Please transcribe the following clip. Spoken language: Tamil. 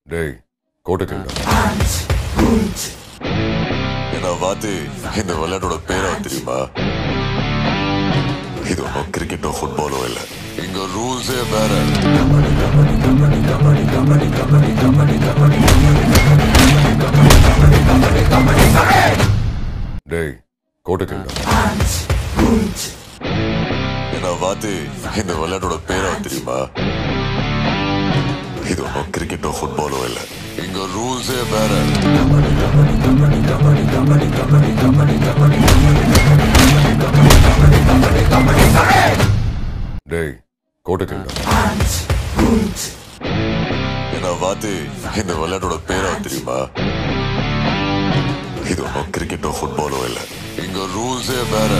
டேய் கோட்டுக்குண்டா ஏன்னா வாத்து இந்த விளையாட்டோட பேரா தெரியுமா இது ஒன்றும் கிரிக்கெட்டோ ஃபுட்பாலோ இல்லை இங்க ரூல்ஸே வேற டேய் கோட்டுக்குண்டா ஏன்னா வாத்து இந்த விளையாட்டோட பேரா தெரியுமா இது ஒன்றும் கிரிக்கெட்டோ ஃபுட்பாலோ இல்லை இங்க ரூல்ஸே வேற டேய் கோட்டுக்குண்டா ஏன்னா வாத்து இந்த விளையாட்டோட பேரா தெரியுமா இது ஒன்றும் கிரிக்கெட்டோ ஃபுட்பாலோ இல்லை இங்க ரூல்ஸே வேற